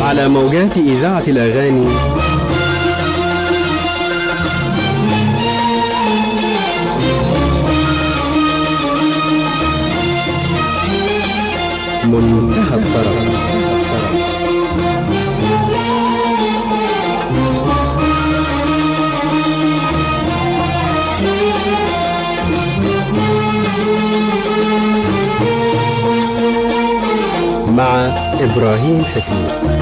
على موجات إذاعة الأغاني منتهى الطرب مع إبراهيم حفيظ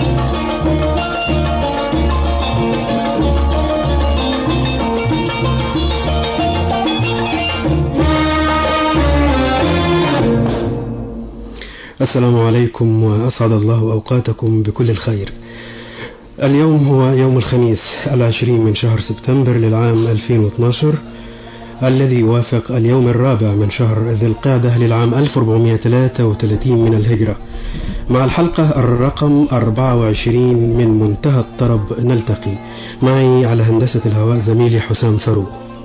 السلام عليكم وأسعد الله أوقاتكم بكل الخير اليوم هو يوم الخميس العشرين من شهر سبتمبر للعام 2012 الذي يوافق اليوم الرابع من شهر ذي القعدة للعام 1433 من الهجرة مع الحلقة الرقم 24 من منتهى الطرب نلتقي معي على هندسة الهواء زميلي حسام فاروق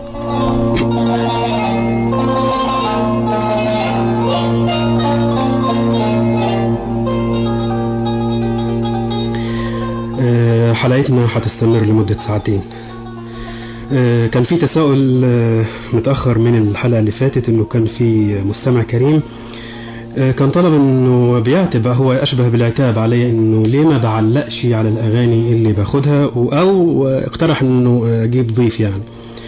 حلقتنا هتستمر لمدة ساعتين كان في تساؤل متأخر من الحلقة اللي فاتت انه كان في مستمع كريم كان طلب انه بيعتب هو اشبه بالعتاب علي انه ليه ما بعلقش على الاغاني اللي باخدها او اقترح انه اجيب ضيف يعني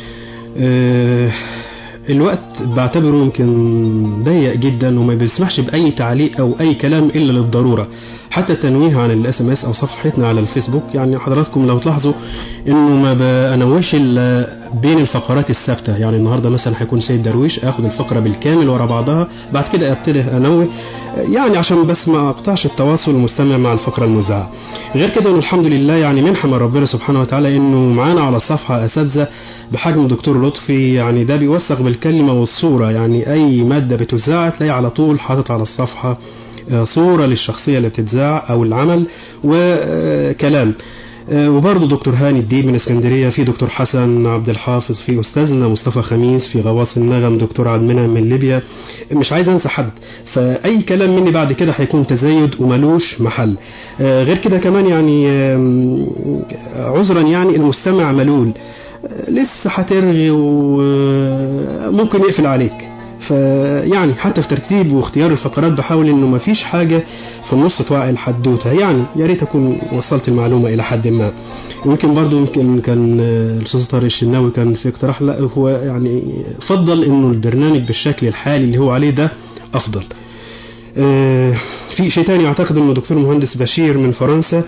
الوقت بعتبره يمكن ضيق جدا وما بيسمحش باي تعليق او اي كلام الا للضروره حتى التنويه عن الاس ام اس او صفحتنا على الفيسبوك يعني حضراتكم لو تلاحظوا انه ما بنوش الا بين الفقرات الثابته يعني النهارده مثلا هيكون سيد درويش اخد الفقره بالكامل ورا بعضها بعد كده ابتدي انوه يعني عشان بس ما اقطعش التواصل المستمع مع الفقره المذاعه غير كده انه الحمد لله يعني منحه من ربنا سبحانه وتعالى انه معانا على الصفحه اساتذه بحجم دكتور لطفي يعني ده بيوثق بالكلمه والصوره يعني اي ماده بتذاع تلاقي على طول حاطط على الصفحه صورة للشخصية اللي بتتذاع أو العمل وكلام وبرضه دكتور هاني الدين من اسكندرية في دكتور حسن عبد الحافظ في أستاذنا مصطفى خميس في غواص النغم دكتور عبد المنعم من ليبيا مش عايز أنسى حد فأي كلام مني بعد كده هيكون تزايد وملوش محل غير كده كمان يعني عذرا يعني المستمع ملول لسه هترغي وممكن يقفل عليك فيعني حتى في ترتيب واختيار الفقرات بحاول انه ما فيش حاجة في النص توعي الحدوتة يعني يا ريت اكون وصلت المعلومة الى حد ما يمكن برضو يمكن كان الاستاذ طارق الشناوي كان في اقتراح لا هو يعني فضل انه البرنامج بالشكل الحالي اللي هو عليه ده افضل في شيء تاني اعتقد انه دكتور مهندس بشير من فرنسا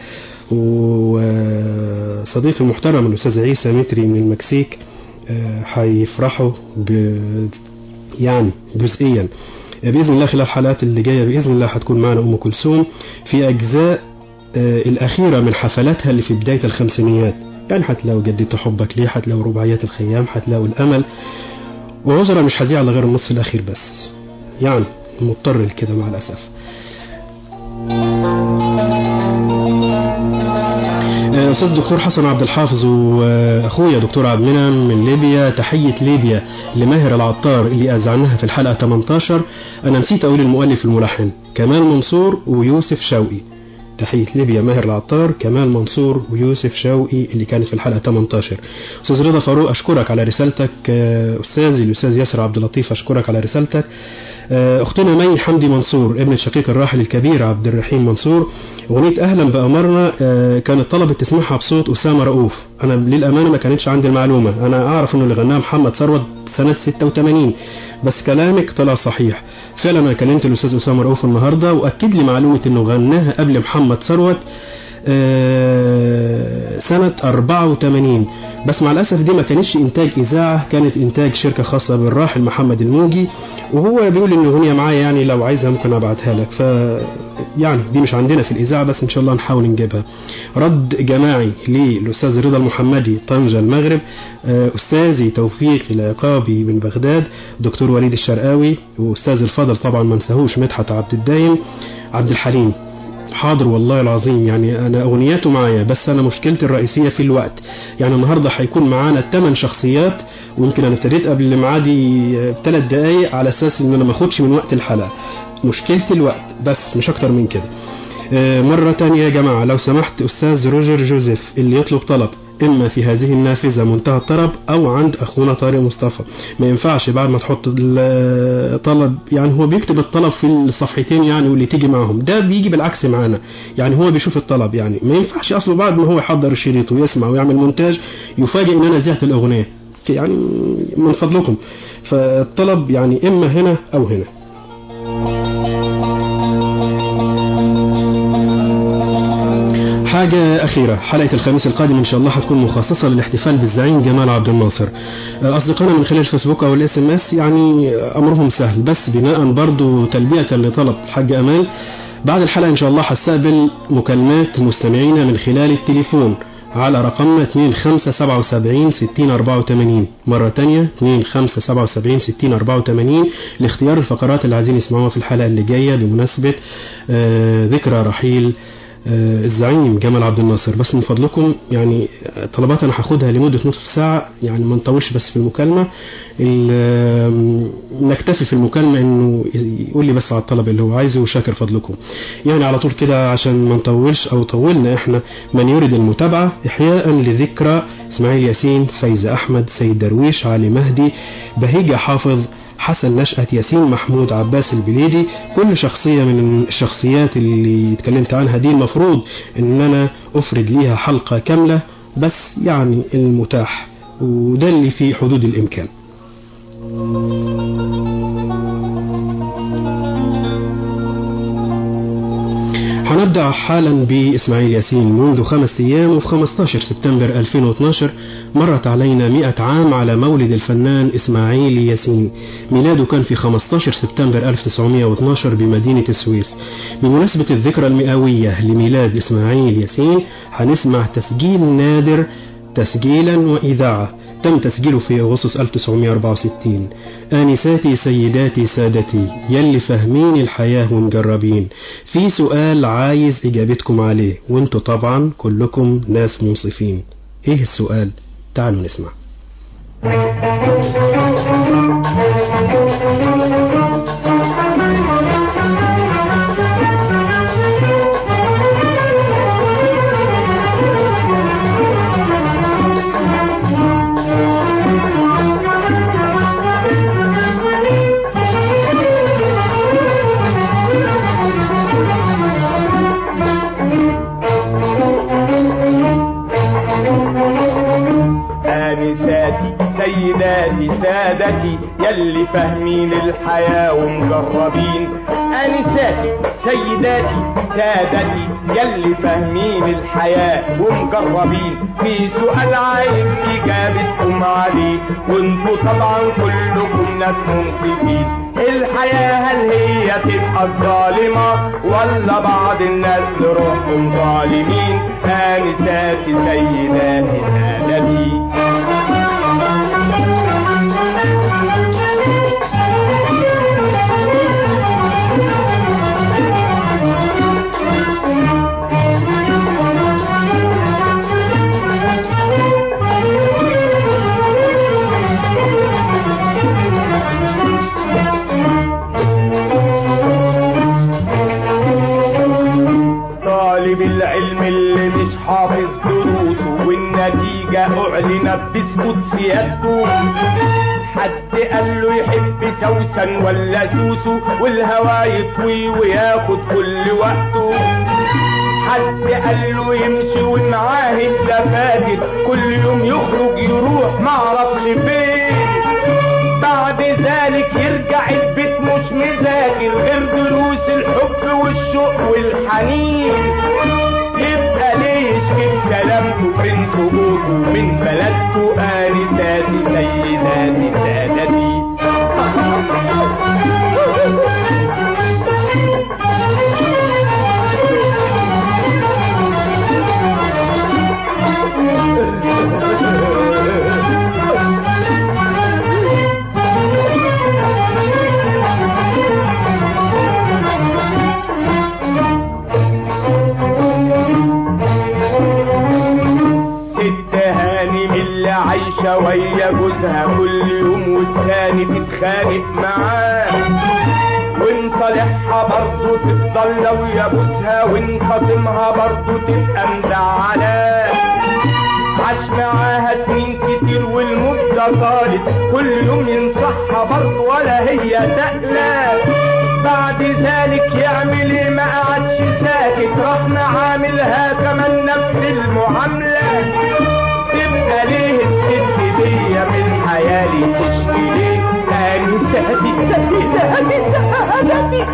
وصديقي المحترم الاستاذ عيسى متري من المكسيك هيفرحوا ب يعني جزئيا باذن الله خلال الحلقات اللي جايه باذن الله هتكون معنا ام كلثوم في اجزاء الاخيره من حفلاتها اللي في بدايه الخمسينيات يعني هتلاقوا جددت حبك ليه هتلاقوا رباعيات الخيام هتلاقوا الامل وعذرا مش هذيع على غير النص الاخير بس يعني مضطر لكده مع الاسف استاذ دكتور حسن عبد الحافظ واخويا دكتور عبد المنعم من ليبيا تحيه ليبيا لماهر العطار اللي اذعناها في الحلقه 18 انا نسيت اقول المؤلف الملحن كمال منصور ويوسف شوقي تحية ليبيا ماهر العطار كمال منصور ويوسف شوقي اللي كانت في الحلقة 18 أستاذ رضا فاروق أشكرك على رسالتك أستاذي الأستاذ ياسر عبد اللطيف أشكرك على رسالتك أختنا مي حمدي منصور ابن الشقيق الراحل الكبير عبد الرحيم منصور أغنية أهلا بأمرنا كانت طلبت تسمعها بصوت أسامة رؤوف أنا للأمانة ما كانتش عندي المعلومة أنا أعرف إنه اللي غناها محمد ثروت سنة 86 بس كلامك طلع صحيح فعلا أنا كلمت الأستاذ أسامة رؤوف النهاردة وأكد لي معلومة إنه غناها قبل محمد ثروت سنة 84 بس مع الأسف دي ما كانتش إنتاج إذاعة كانت إنتاج شركة خاصة بالراحل محمد الموجي وهو بيقول إن الأغنية معايا يعني لو عايزها ممكن أبعتها لك ف يعني دي مش عندنا في الإذاعة بس إن شاء الله نحاول نجيبها رد جماعي للأستاذ رضا المحمدي طنجة المغرب أستاذي توفيق العقابي من بغداد دكتور وليد الشرقاوي وأستاذ الفضل طبعا ما نساهوش مدحت عبد الدايم عبد الحليم حاضر والله العظيم يعني انا اغنياته معايا بس انا مشكلتي الرئيسيه في الوقت يعني النهارده هيكون معانا 8 شخصيات ويمكن انا ابتديت قبل ميعادي بثلاث دقائق على اساس ان انا ما اخدش من وقت الحلقه مشكلتي الوقت بس مش اكتر من كده آه، مرة تانية يا جماعة لو سمحت أستاذ روجر جوزيف اللي يطلب طلب إما في هذه النافذة منتهى الطلب أو عند أخونا طارق مصطفى ما ينفعش بعد ما تحط الطلب يعني هو بيكتب الطلب في الصفحتين يعني واللي تيجي معهم ده بيجي بالعكس معانا يعني هو بيشوف الطلب يعني ما ينفعش أصله بعد ما هو يحضر الشريط ويسمع ويعمل مونتاج يفاجئ إن أنا زهت الأغنية يعني من فضلكم فالطلب يعني إما هنا أو هنا حاجة أخيرة حلقة الخميس القادم إن شاء الله هتكون مخصصة للاحتفال بالزعيم جمال عبد الناصر أصدقائنا من خلال الفيسبوك أو الاس ام اس يعني أمرهم سهل بس بناء برضو تلبية لطلب الحاج أمال بعد الحلقة إن شاء الله هستقبل مكالمات مستمعينا من خلال التليفون على رقمنا 2577 60 84 مرة تانية 2577 60 84 لاختيار الفقرات اللي عايزين يسمعوها في الحلقة اللي جاية بمناسبة آه، ذكرى رحيل آه، الزعيم جمال عبد الناصر بس من فضلكم يعني طلبات انا هاخدها لمده نصف ساعه يعني ما نطولش بس في المكالمه ال- آم، نكتفي في المكالمه انه يقول لي بس على الطلب اللي هو عايزه وشاكر فضلكم يعني على طول كده عشان ما نطولش او طولنا احنا من يريد المتابعه احياء لذكرى اسماعيل ياسين فايزه احمد سيد درويش علي مهدي بهيجه حافظ حسن نشأة ياسين محمود عباس البليدي كل شخصية من الشخصيات اللي اتكلمت عنها دي المفروض ان انا افرد ليها حلقة كاملة بس يعني المتاح وده اللي في حدود الامكان هنبدأ حالا بإسماعيل ياسين منذ خمس أيام وفي 15 سبتمبر 2012 مرت علينا 100 عام على مولد الفنان إسماعيل ياسين ميلاده كان في 15 سبتمبر 1912 بمدينة السويس بمناسبة الذكرى المئوية لميلاد إسماعيل ياسين هنسمع تسجيل نادر تسجيلا وإذاعة تم تسجيله في أغسطس 1964 آنساتي سيداتي سادتي يلي فاهمين الحياة ومجربين في سؤال عايز إجابتكم عليه وانتوا طبعا كلكم ناس منصفين إيه السؤال؟ تعالوا نسمع آنساتي سيداتي سادتي يلي فاهمين الحياة ومجربين آنساتي سيداتي سادتي يلي فاهمين الحياة ومجربين في سؤال عايز إجابتكم عليه وانتوا طبعا كلكم ناس منصفين الحياة هل هي تبقى الظالمة ولا بعض الناس لروحهم ظالمين آنساتي سيداتي سادتي طالب العلم اللي مش حافظ دروسه والنتيجة أعلنت بسكوت سيادته حد قال له يحب سوسن ولا سوسو والهوا يطوي وياخد كل وقته حد قال له يمشي ومعاه الدفاتر كل يوم يخرج يروح معرفش فين بعد ذلك يرجع البيت مش مذاكر غير دروس الحب والشوق والحنين يبقى ليه يشكي بسلامته من سقوطه من بلدته آنساتي سيداتي سادتي ست هانم اللي عايشة ويا جوزها كل يوم والتاني تتخانق معاه ومصالحها برضه تفضل لو يبوسها وان خاصمها برضه تبقى مزعلاه عاش معاها سنين كتير والمدة طالت كل يوم ينصحها برضه ولا هي سألة بعد ذلك يعمل ايه ما قعدش ساكت راح معاملها كمان نفس المعاملة تبقى ليه الست دي من حيالي تشكي ليه انساتي سيداتي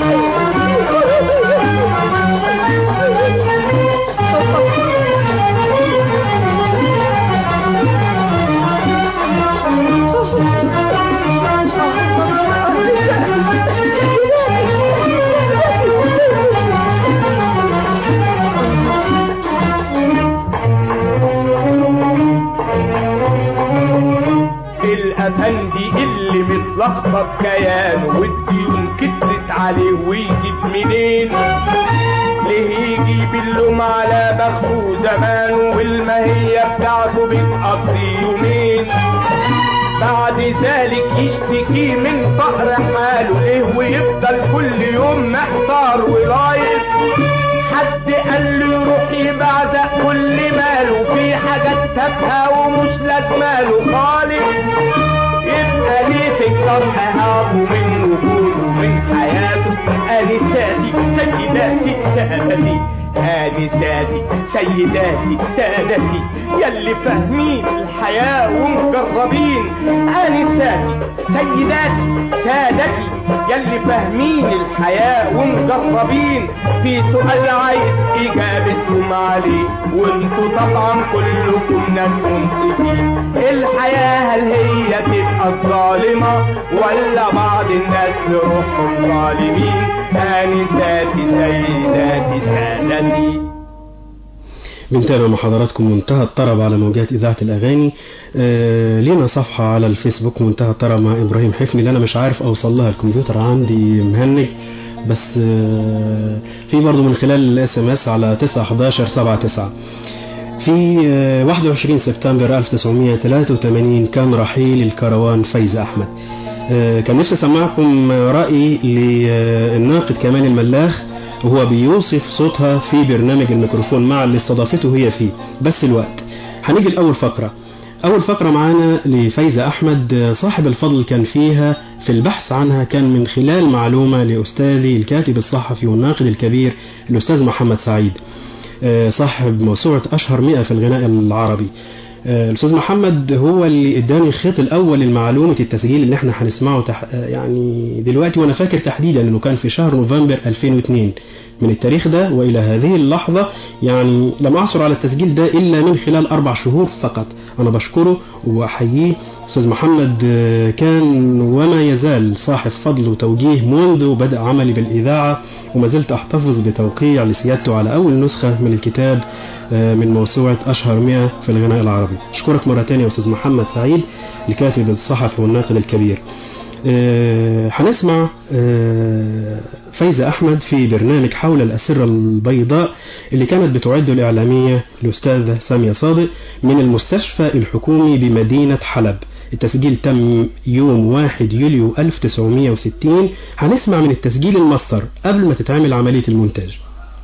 الافندي اللي متلخبط كيانه والديون كترت عليه ويجيب منين ليه يجيب اللوم على بخته زمانه والماهية بتاعته بتقضي يومين بعد ذلك يشتكي من فقر حاله ايه ويفضل كل يوم محتار ورايد حد قال له يروح يبعزق كل ماله في حاجات تافهه ومش لازماله خالص يبقى ليه تكتر اهابه من وجوده من حياته انساتي سيداتي سادتي انساتي سيداتي سادتي يلي فاهمين الحياة ومجربين انساتي سيداتي سادتي يلي فاهمين الحياة ومجربين في سؤال عايز اجابتكم عليه وانتوا طبعا كلكم ناس منصفين الحياة هل هي تبقى الظالمة ولا بعض الناس بروحهم ظالمين انساتي سيداتي سادتي بنتابع مع حضراتكم منتهى الطرب على موجات إذاعة الأغاني آه لينا صفحة على الفيسبوك منتهى الطرب مع إبراهيم حفني اللي أنا مش عارف أوصل لها الكمبيوتر عندي مهنج بس آه في برضه من خلال الاس ام اس على 9 11 7 9 في آه 21 سبتمبر 1983 كان رحيل الكروان فايز أحمد آه كان نفسي أسمعكم رأي للناقد كمال الملاخ وهو بيوصف صوتها في برنامج الميكروفون مع اللي استضافته هي فيه بس الوقت هنيجي لأول فقرة أول فقرة معانا لفايزة أحمد صاحب الفضل كان فيها في البحث عنها كان من خلال معلومة لأستاذي الكاتب الصحفي والناقد الكبير الأستاذ محمد سعيد صاحب موسوعة أشهر مئة في الغناء العربي الأستاذ محمد هو اللي اداني الخيط الأول لمعلومة التسجيل اللي احنا هنسمعه تح... يعني دلوقتي وأنا فاكر تحديدا إنه كان في شهر نوفمبر 2002 من التاريخ ده وإلى هذه اللحظة يعني لم أعثر على التسجيل ده إلا من خلال أربع شهور فقط أنا بشكره وأحييه أستاذ محمد كان وما يزال صاحب فضل وتوجيه منذ بدأ عملي بالإذاعة وما زلت أحتفظ بتوقيع لسيادته على أول نسخة من الكتاب من موسوعة أشهر 100 في الغناء العربي أشكرك مرة تانية أستاذ محمد سعيد الكاتب الصحفي والناقد الكبير هنسمع فايزة أحمد في برنامج حول الأسرة البيضاء اللي كانت بتعد الإعلامية الأستاذة سامية صادق من المستشفى الحكومي بمدينة حلب التسجيل تم يوم 1 يوليو 1960 هنسمع من التسجيل المصدر قبل ما تتعمل عملية المونتاج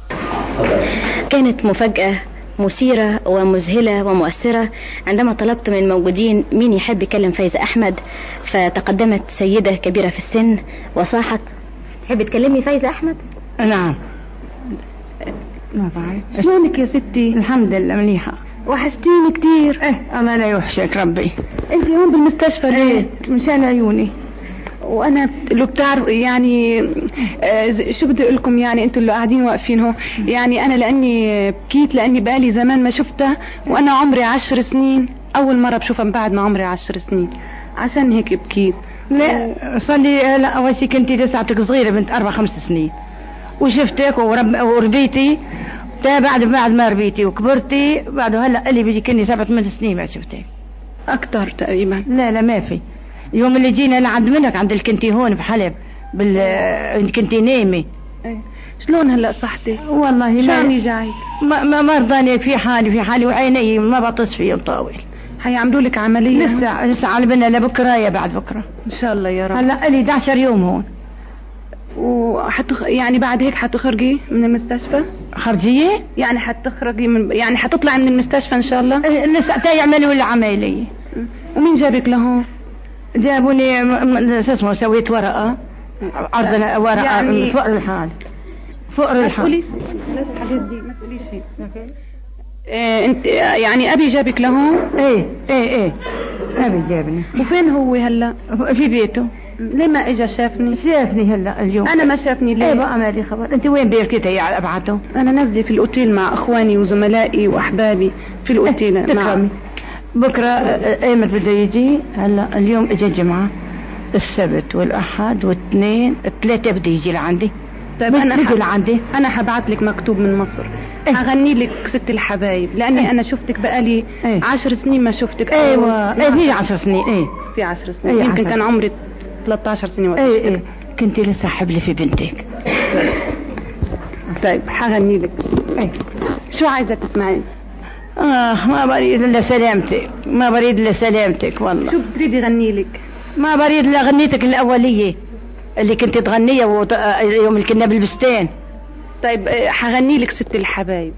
كانت مفاجأة مثيرة ومذهلة ومؤثرة عندما طلبت من الموجودين مين يحب يكلم فايزة أحمد فتقدمت سيدة كبيرة في السن وصاحت تحب تكلمي فايزة أحمد؟ نعم ما بعرف شلونك يا ستي الحمد لله مليحة وحشتيني كتير ايه اما لا يوحشك ربي انت هون بالمستشفى ليه؟ ايه مشان عيوني وانا لو بتعرف يعني آه شو بدي اقول لكم يعني انتوا اللي قاعدين واقفين هو يعني انا لاني بكيت لاني بقالي زمان ما شفتها وانا عمري عشر سنين اول مره بشوفها من بعد ما عمري عشر سنين عشان هيك بكيت لا صلي لا اول شيء كنتي لساتك صغيره بنت اربع خمس سنين وشفتك ورب وربيتي بعد بعد ما ربيتي وكبرتي بعد هلا اللي بيجي كني سبع ثمان سنين ما شفتك اكثر تقريبا لا لا ما في يوم اللي جينا لعند منك عند الكنتي هون بحلب بال كنتي نايمه شلون هلا صحتك؟ والله شو عم يجعك؟ ما ما مرضاني في حالي في حالي وعيني ما بطس فيهم طاول حيعملوا لك عمليه؟ لسه لسه على بالنا لبكره يا بعد بكره ان شاء الله يا رب هلا لي 11 يوم هون وحتخ... يعني بعد هيك حتخرجي من المستشفى خرجيه يعني حتخرجي من يعني حتطلعي من المستشفى ان شاء الله إيه، لسه تا يعملوا لي عمليه ومين جابك لهون جابوني م- م- شو اسمه سويت ورقه عرضنا ورقه يعني- يعني فقر الحال فقر ما الحال تقوليش بلاش الحاجات دي ما تقوليش فيه إيه انت يعني ابي جابك لهون ايه ايه ايه ابي جابني وفين هو هلا في بيته ليه ما اجى شافني شافني هلا اليوم انا ما شافني ايه ليه بقى ما لي خبر انت وين بيركتي يا ابعته انا نازله في الاوتيل مع اخواني وزملائي واحبابي في الاوتيل مع تكرمي بكره آه، ايمت بده يجي هلا اليوم اجى الجمعه السبت والاحد والاثنين الثلاثه بده يجي لعندي طيب انا بده ح... لعندي انا حبعت لك مكتوب من مصر إيه. اغني لك ست الحبايب لاني إيه. انا شفتك بقالي إيه. عشر سنين ما شفتك ايوه ايه في 10 سنين ايه في عشر سنين إيه، يمكن عشر. كان عمري 13 سنه وقت ايه ايه كنت لسه حبلة في بنتك طيب حغني لك ايه شو عايزه تسمعي اه ما بريد الا سلامتك ما بريد الا سلامتك والله شو بتريدي غني لك ما بريد الا غنيتك الاوليه اللي كنت تغنيها وط... آه، يوم اللي كنا بالبستان طيب آه، حغني لك ست الحبايب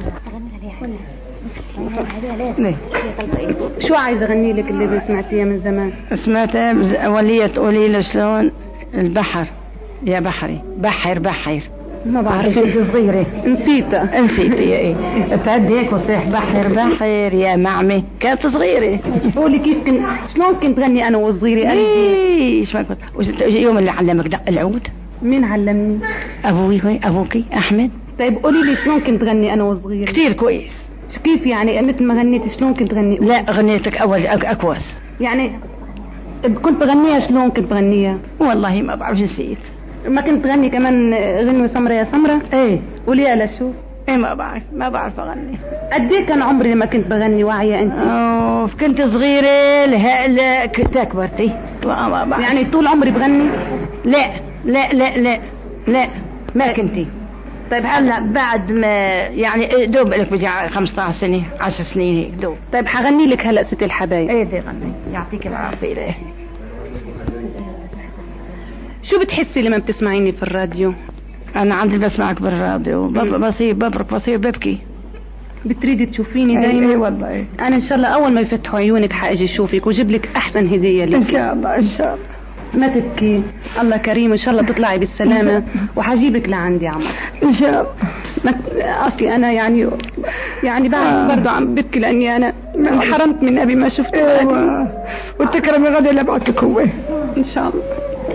ليه؟ شو عايزه اغني لك اللي سمعتيها من زمان سمعتها بز- اوليه تقولي له شلون البحر يا بحري بحر بحر ما بعرف كنت صغيره نسيتها نسيت يا ايه تعدي هيك وصيح بحر بحر يا معمي كانت صغيره قولي كيف كنت شلون كنت غني انا وصغيره قلبي ايش ما كنت وش- يوم اللي علمك دق العود مين علمني ابوي هوي ابوكي احمد طيب قولي لي شلون كنت غني انا وصغيره كثير كويس كيف يعني مثل ما غنيت شلون كنت غني لا غنيتك اول أك- اكوس يعني كنت بغنيها شلون كنت بغنيها والله ما بعرف نسيت ما كنت تغني كمان غنوة سمرة يا سمرة ايه قوليها لشو ايه ما بعرف ما بعرف اغني قد ايه كان عمري لما كنت بغني واعية انت اوف كنت صغيرة لهلا كنت كبرتي ما ما بعرف يعني طول عمري بغني لا لا لا لا لا ما كنتي طيب هلا بعد ما يعني دوب لك بجي 15 سنة 10 سنين هيك دوب طيب حغني لك هلا ست الحبايب ايه دي غني يعطيك العافية ليه شو بتحسي لما بتسمعيني في الراديو انا عندي بسمعك بالراديو بب- بصير ببرك بصير ببكي بتريدي تشوفيني ايه دايما إيه والله إيه. انا ان شاء الله اول ما يفتحوا عيونك حاجي اشوفك واجيب لك احسن هديه ان لك شاء الله ان شاء الله ما تبكي الله كريم ان شاء الله تطلعي بالسلامه وحجيبك لعندي عمر ان شاء الله ما ت- اصلي انا يعني يعني بعد آه. برضه عم ببكي لاني انا انحرمت من ابي ما شفته ايوه وتكرمي غدا لبعتك هو ان شاء الله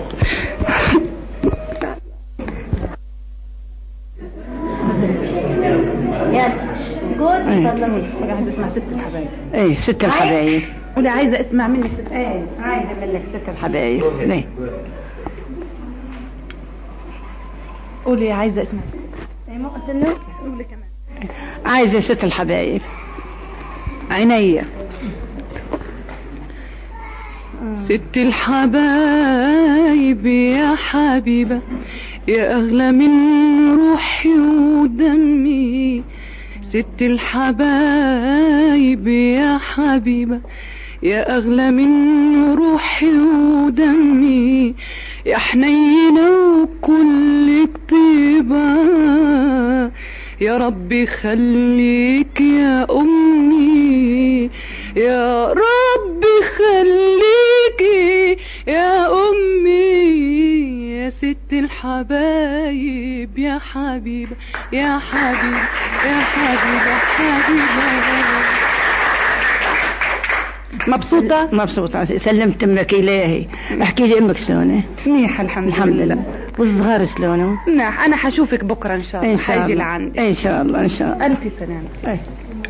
عايزه اسمع ست الحبايب ايه ست الحبايب قولي عايزه اسمع منك ست ايه عايزه منك ست الحبايب ليه قولي عايزه اسمع عايزه ست الحبايب عينيا ست الحبايب يا حبيبة يا أغلى من روحي ودمي ست الحبايب يا حبيبة يا أغلى من روحي ودمي يا حنينة وكل طيبة يا ربي خليك يا أمي يا ربي خليكي يا أمي يا ست الحبايب يا حبيبة يا حبيبة يا حبيبة حبيبة مبسوطة؟ مبسوطة سلمت امك الهي احكي لي امك شلونه منيحة الحمد, الحمد لله والصغار شلونه منيح أنا حشوفك بكرة إن شاء الله ان شاء حيجي الله لعندي ان شاء الله ان شاء الله ألف سلامة إيه.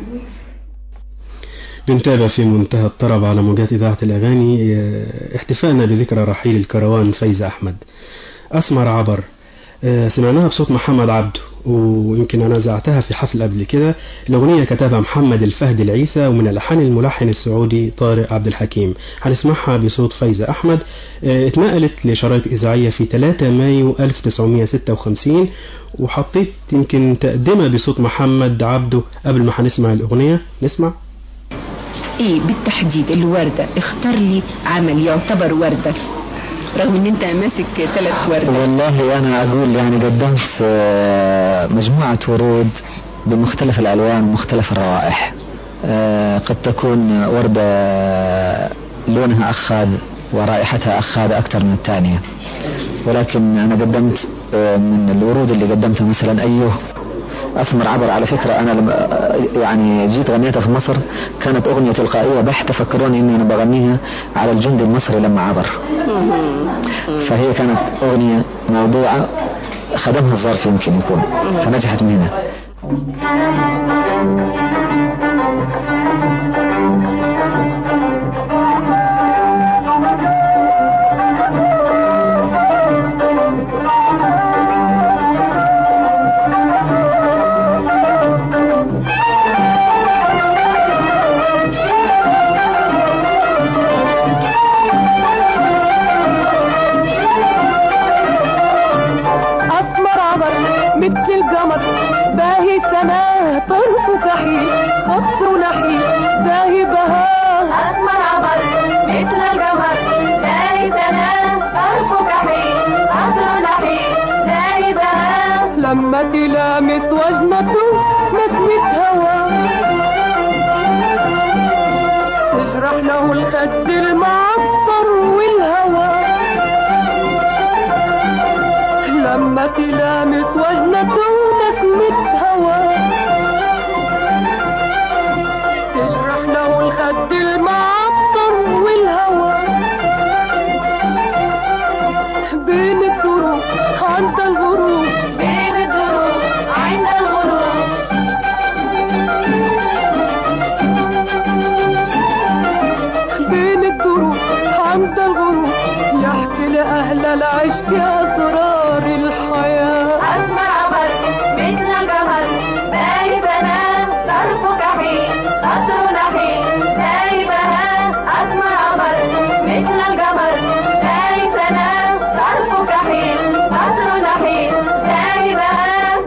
بنتابع في منتهى الطرب على موجات إذاعة الأغاني آه، احتفالنا بذكرى رحيل الكروان فايزة أحمد أسمر عبر آه، سمعناها بصوت محمد عبده ويمكن أنا زعتها في حفل قبل كده الأغنية كتبها محمد الفهد العيسى ومن ألحان الملحن السعودي طارق عبد الحكيم هنسمعها بصوت فايزة أحمد آه، اتنقلت لشرايط إذاعية في 3 مايو 1956 وحطيت يمكن تقدمة بصوت محمد عبده قبل ما هنسمع الأغنية نسمع ايه بالتحديد الوردة اختار لي عمل يعتبر وردة رغم ان انت ماسك ثلاث ورد والله أنا أقول يعني قدمت آه، مجموعة ورود بمختلف الألوان ومختلف الروائح آه، قد تكون وردة لونها أخاذ ورائحتها أخاذ أكثر من الثانية ولكن أنا قدمت آه، من الورود اللي قدمتها مثلا أيوه أثمر عبر على فكرة أنا لما آه، يعني جيت غنيتها في مصر كانت أغنية تلقائية بحتة فكروني إني أنا بغنيها على الجندي المصري لما عبر فهي كانت أغنية موضوعة خدمها الظرف يمكن يكون فنجحت من هنا أسمر عبر مثل القمر باهي سماه طرف كحيل قصر نحيل باهي بهاه أسمر عبر مثل القمر باهي سناه طرف كحيل قصر نحيل باهي بهاه لما تلامس وجنته نسمة هوا تجرح له الخد المعطر والهوى لما تلامس وجنته نسمة هوا تجرح له الخد المعطر والهوى بين الدروب عند الغروب بين الدروب عند الغروب بين الدروب عند الغروب يحكي لأهل العشق أسرار الحياة أسمر عبر مثل القمر باهي سناه طرف كحيل قصر نحيل باهي بهاه أسمر عبر مثل القمر باهي سناه طرف كحيل قصر نحيل باهي بهاه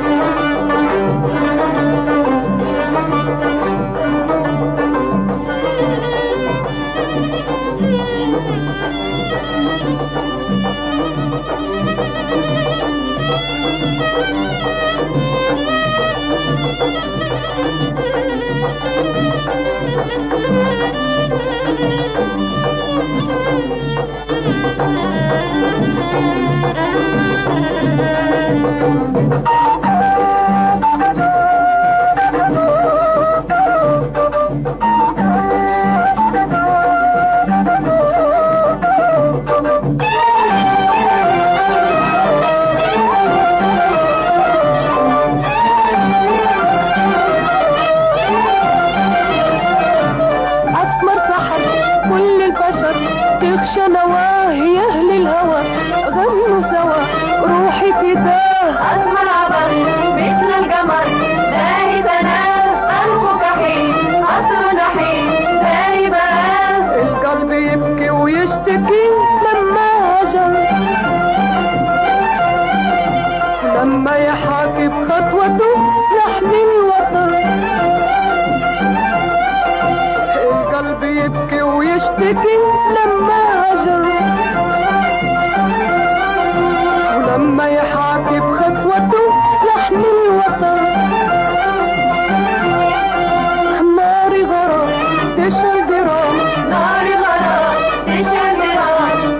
أسمر سحر كل البشر تخشى نواهي أهل الهوى غنوا سوا روحي فداه أسمر عبر مثل القمر باهي سناه طرف كحيل قصر نحيل باهي بهاه القلب يبكي ويشتكي لما هجر لما يحاكي بخطوته لحن الوطن القلب يبكي ويشتكي لما هجر ولما يحاكي بخطوته لحن الوطن نار غرام تشعل جرام نار غرام تشعل جرام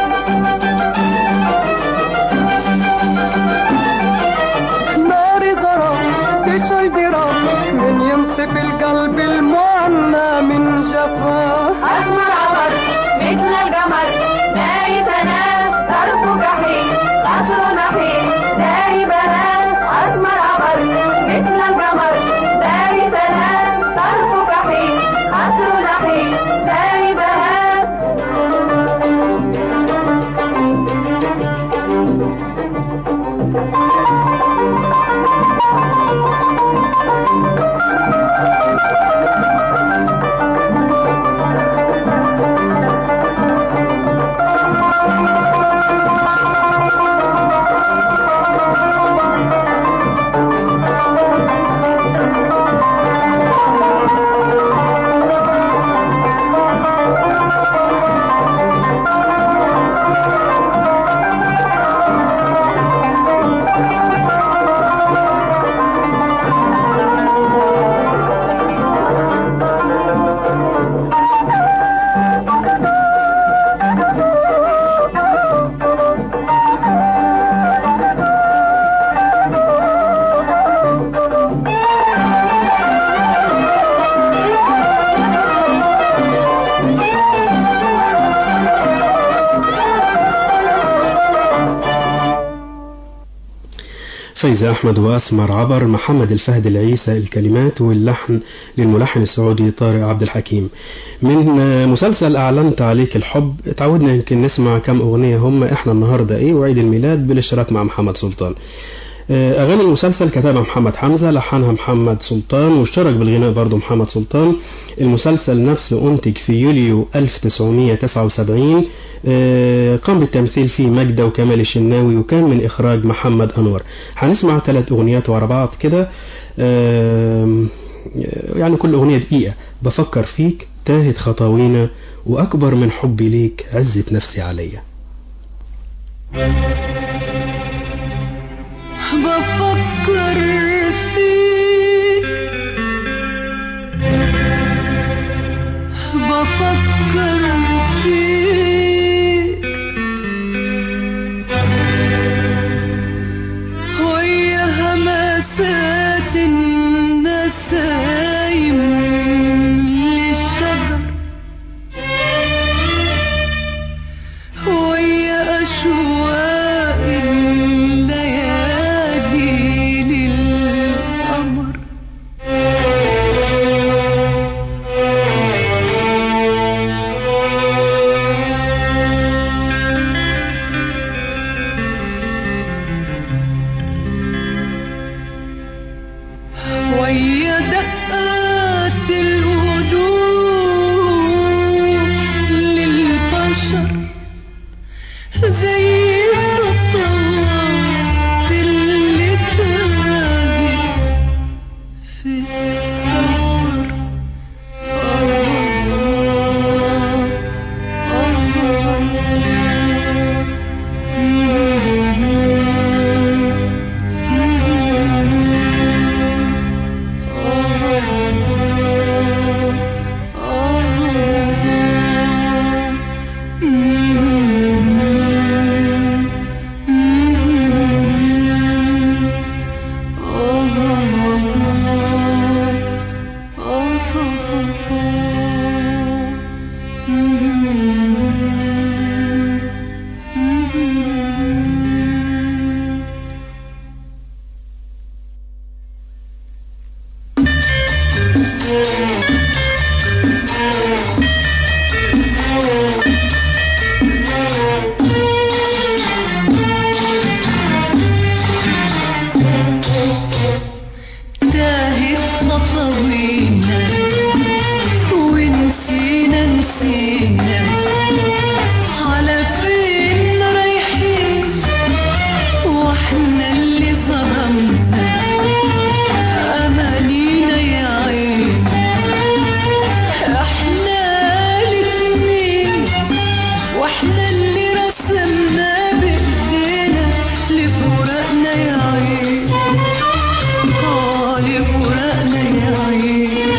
نار غرام تشعل جرام من ينصف القلب المعنى من جفاه أسمر عبر مثل القمر فايزة أحمد وأسمر عبر محمد الفهد العيسى الكلمات واللحن للملحن السعودي طارق عبد الحكيم من آه، مسلسل أعلنت عليك الحب اتعودنا يمكن نسمع كم أغنية هم إحنا النهاردة إيه وعيد الميلاد بالاشتراك مع محمد سلطان آه، أغاني المسلسل كتبها محمد حمزة لحنها محمد سلطان واشترك بالغناء برضه محمد سلطان المسلسل نفسه أنتج في يوليو 1979 آه، قام بالتمثيل فيه مجدة وكمال الشناوي وكان من إخراج محمد أنور هنسمع ثلاث أغنيات ورا بعض كده آم، يعني كل أغنية دقيقة بفكر فيك تاهت خطاوينا وأكبر من حبي ليك عزة نفسي عليا بفكر فيك بفكر فيك ويا همسات النسايم للشجر ويا أشواق الليالي للقمر ويا دقات القلوب للبشر زي الخطوات اللي تاهت في السفر تاهت خطوينا ونسينا نسينا على فين رايحين واحنا اللي ظلمنا امانينا يا عين احنا الاتنين واحنا اللي رسمنا بايدينا لفراقنا يا عين آه لفراقنا يا عين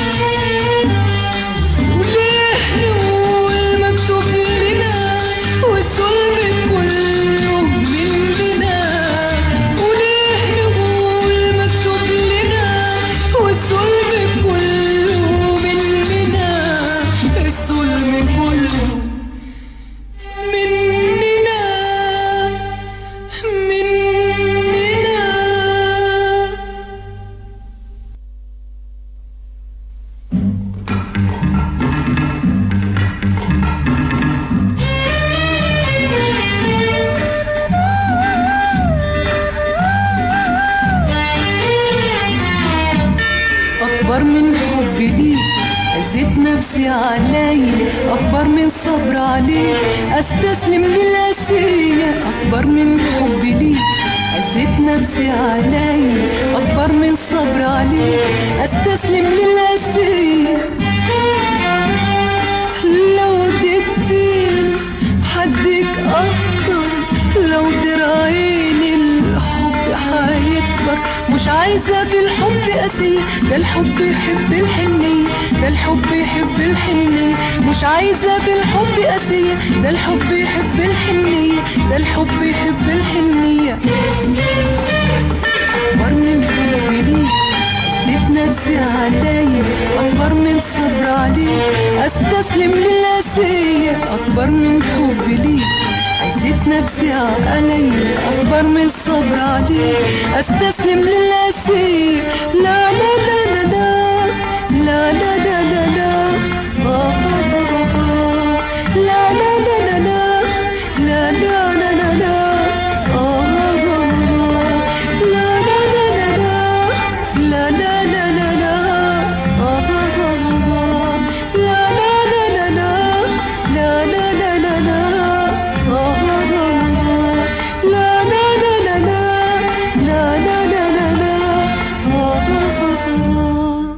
وليه نقول مكتوب لنا والظلم كله مننا وليه نقول مكتوب لنا والظلم كله مننا الظلم كله مننا مننا أكبر من حبي ليك عزت نفسي علي أكبر من صبر عليك أستسلم للأسية أكبر من حبي ليك عزت نفسي علي أكبر من صبر عليك أستسلم للأسية لو تدين حدك أكتر لو تراعيني الحب هيكبر مش عايزة في الحب أسية ده الحب يحب الحنية ده الحب يحب الحنية مش عايزة في الحب أسية ده الحب يحب الحنية ده الحب يحب الحنية أكبر من حبي ليك اديت نفسي عليا أكبر من صبر عليك أستسلم للأسية أكبر من حبي ليك عزت نفسي عليا أكبر من صبر عليك استسلم للاسير لا لا لا لا لا لا لا لا لا لا آه آه آه. لا لا لا لا لا لا لا لا لا لا آه آه آه. لا لا لا لا لا لا لا لا لا لا آه آه آه. لا لا لا لا لا لا لا لا لا لا آه آه آه. لا لا لا لا لا لا لا لا لا لا آه آه آه.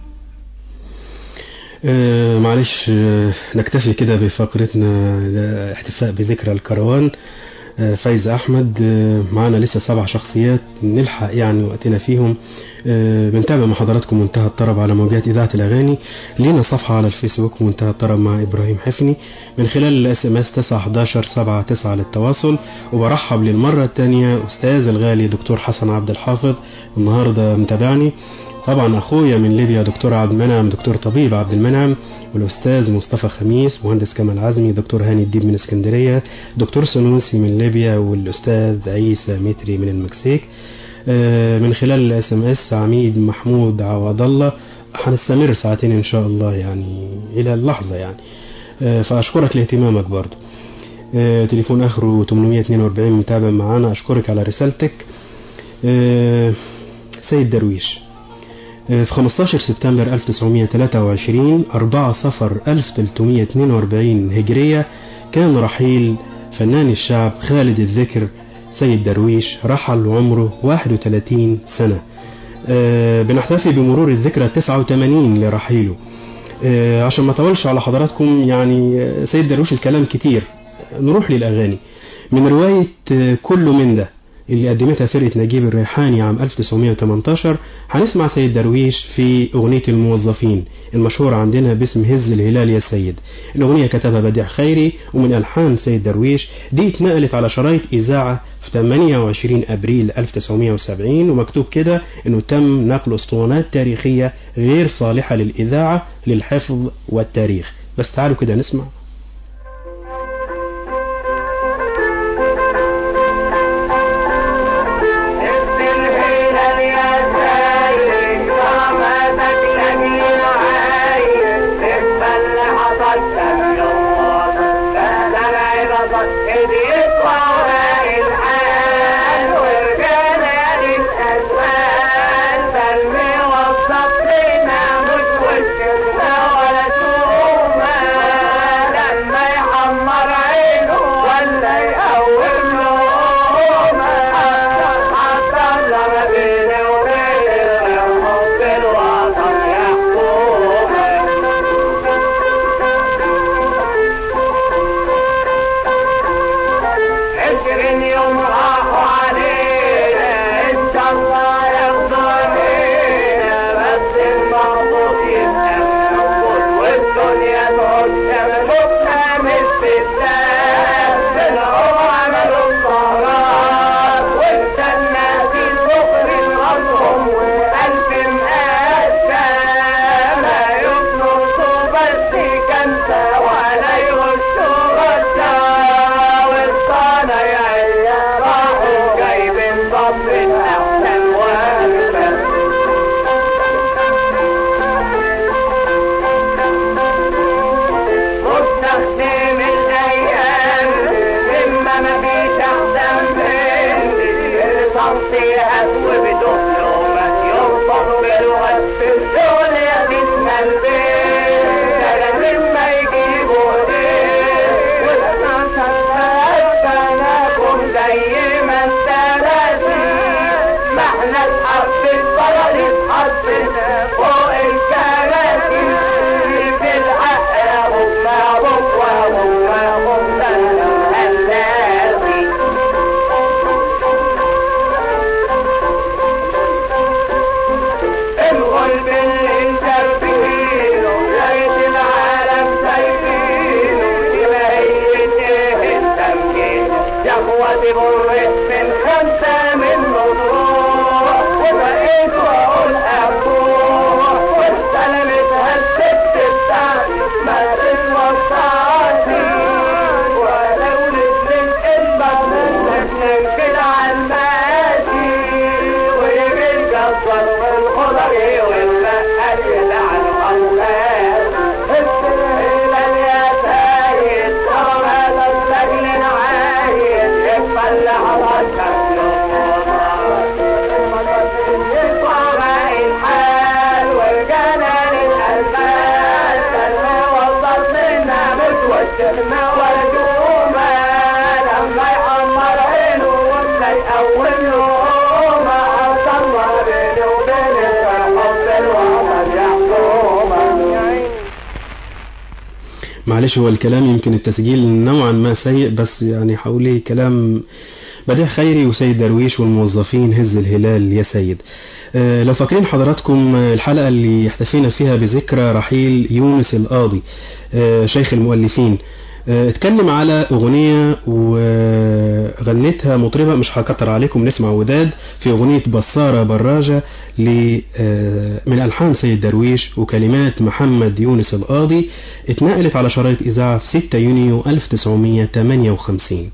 آه، معلش آه، نكتفي كده بفقرتنا الاحتفاء بذكرى الكروان آه، فايز احمد آه، معانا لسه سبع شخصيات نلحق يعني وقتنا فيهم آه، بنتابع مع حضراتكم منتهى الطرب على موجات اذاعه الاغاني لينا صفحه على الفيسبوك منتهى الطرب مع ابراهيم حفني من خلال الاس ام اس 9 11 7 9 للتواصل وبرحب للمره الثانيه استاذ الغالي دكتور حسن عبد الحافظ النهارده متابعني طبعا اخويا من ليبيا دكتور عبد المنعم دكتور طبيب عبد المنعم والاستاذ مصطفى خميس مهندس كمال عزمي دكتور هاني الديب من اسكندريه دكتور سنوسي من ليبيا والاستاذ عيسى متري من المكسيك آه، من خلال الاس ام اس عميد محمود عوض الله هنستمر ساعتين ان شاء الله يعني الى اللحظه يعني آه، فاشكرك لاهتمامك برضو آه، تليفون اخره 842 متابع معانا اشكرك على رسالتك آه، سيد درويش في 15 سبتمبر 1923 4 صفر 1342 هجرية كان رحيل فنان الشعب خالد الذكر سيد درويش رحل وعمره 31 سنة آه، بنحتفي بمرور الذكرى 89 لرحيله آه، عشان ما اطولش على حضراتكم يعني آه، سيد درويش الكلام كتير نروح للأغاني من رواية آه، كل من ده اللي قدمتها فرقة نجيب الريحاني عام 1918 هنسمع سيد درويش في أغنية الموظفين المشهورة عندنا باسم هز الهلال يا سيد الأغنية كتبها بديع خيري ومن ألحان سيد درويش دي اتنقلت على شرايط إذاعة في 28 أبريل 1970 ومكتوب كده إنه تم نقل أسطوانات تاريخية غير صالحة للإذاعة للحفظ والتاريخ بس تعالوا كده نسمع عشرين يوم راحوا علينا ان شاء الله ياخدوا علينا بس الموضوع يبقى موجود والدنيا تعود شمسنا من الستات طلعوا عملوا السهرات واستنى في البخر راسهم والف مقاسة ما يطلبوا بس كنسة ولا يغشوا غشة والصنايعية راحوا جايبين صف أحسن وأجمل مستخدم الأيام إما ما فيش أحسن مني صوتي وبدبلومات يوصل بالوقت في الشغل يا بسم البيت أنا لما يجيبوا ليه والسناكم زي ما السلاسل ما احنا الحرب البلد اتحطنا فوق الكراسي في الحق هم هم وهم هم اللازم الغلب اللي انت فيه لقيت العالم سايبينه بميت ايه التمكين يا اخواتي بره من خمسة من مطروح كلمة وردومة لما يحمر عينه ولا يقول نومة الله بيني وبين الحب الوطن يحكومة معلش هو الكلام يمكن التسجيل نوعا ما سيء بس يعني حوالي كلام بديع خيري وسيد درويش والموظفين هز الهلال يا سيد آه، لو فاكرين حضراتكم آه، الحلقة اللي احتفينا فيها بذكرى رحيل يونس القاضي آه، شيخ المؤلفين آه، اتكلم على أغنية وغنتها مطربة مش هكتر عليكم نسمع وداد في أغنية بصارة براجة ل- آه، من ألحان سيد درويش وكلمات محمد يونس القاضي اتنقلت على شرايط إذاعة في 6 يونيو 1958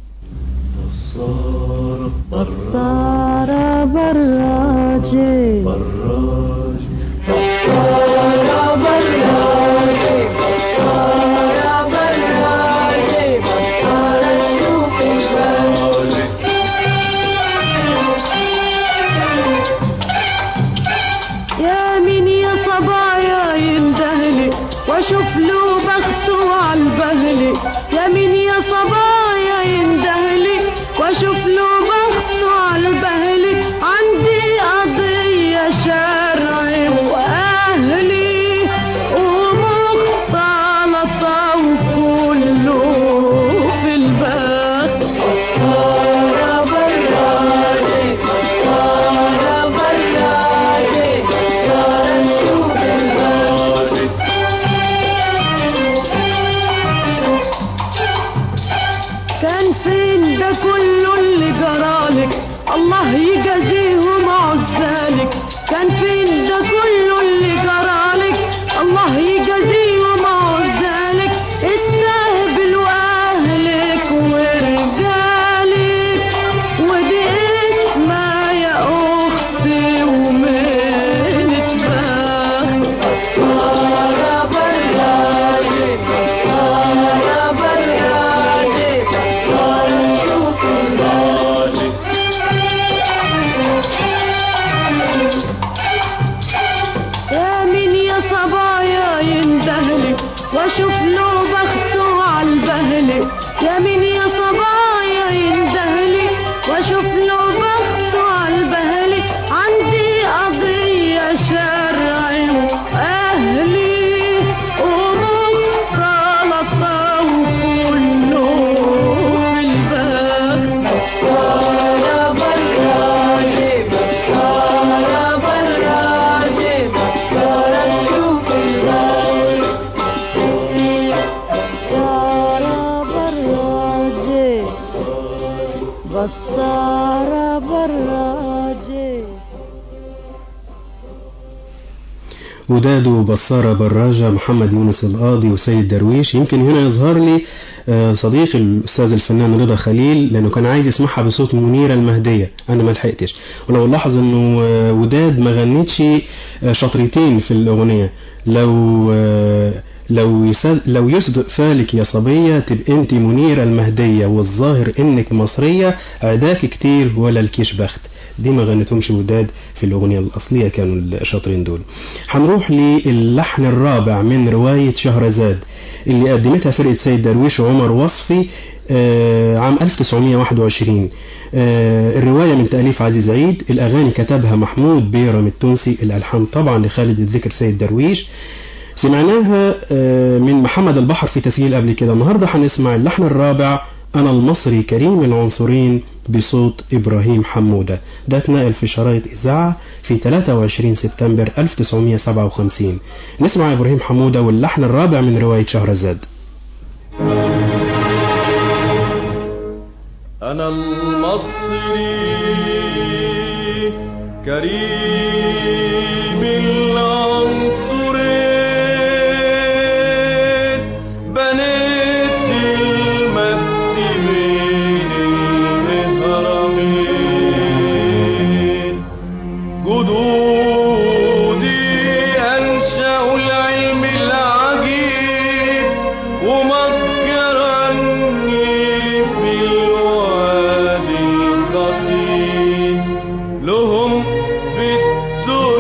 بصارة براجي براج بصارة براجي بصارة براجي بصارة شوف البراجي يا مين يا صبايا يندهلي واشوف له بخته عالبهلي يا مين يا صبايا يندهلي واشوف له بخته عالبهلي عندي قضية شرعي واهلي ومختلطة وكله في البخت بصارة براجي بصارة براجي بصارة نشوف البخت كان فين ده كله اللي جرالك الله يجازيهم عزالك كان فين ده كله اللي جرالك الله يجازيهم عزالك استهبل واهلك ورجالك ودي اسمها يا اختي ومنت بخت بصارة براجي بصارة براجي بصارة شوف البراجي يا مين يا صبايا يندهلي واشوف له بخته عالبهلي يا مين يا صبايا يندهلي واشوف له بخته عالبهلي عندي قضية شرعي واهلي ومختلطة وكله البخت بصارة براجي بصارة براجي بصارة تشوف البخت بصارة براجي بصارة براجي وداد وبصارة براجة محمد يونس القاضي وسيد درويش يمكن هنا يظهر لي آه، صديقي الأستاذ الفنان رضا خليل لأنه كان عايز يسمعها بصوت منيرة المهدية أنا ما لحقتش ولو لاحظ إنه آه، وداد ما غنتش آه، شطرتين في الأغنية لو آه، لو يسد لو يصدق فالك يا صبية تبقى انت منيرة المهدية والظاهر انك مصرية عداك كتير ولا الكيش بخت دي ما غنتهمش وداد في الأغنية الأصلية كانوا الشاطرين دول هنروح للحن الرابع من رواية شهرزاد اللي قدمتها فرقة سيد درويش وعمر وصفي آه، عام 1921 آه، الرواية من تأليف عزيز عيد الأغاني كتبها محمود بيرم التونسي الألحان طبعا لخالد الذكر سيد درويش سمعناها آه، من محمد البحر في تسجيل قبل كده النهاردة هنسمع اللحن الرابع أنا المصري كريم العنصرين بصوت إبراهيم حمودة ده اتنقل في شرايط إذاعة في 23 سبتمبر 1957 نسمع إبراهيم حمودة واللحن الرابع من رواية شهرزاد أنا المصري كريم العنصرين بنيت المجد بين الهرمين جدودي أنشأوا العلم العجيب ومكرني في الوادي القصير لهم في الدنيا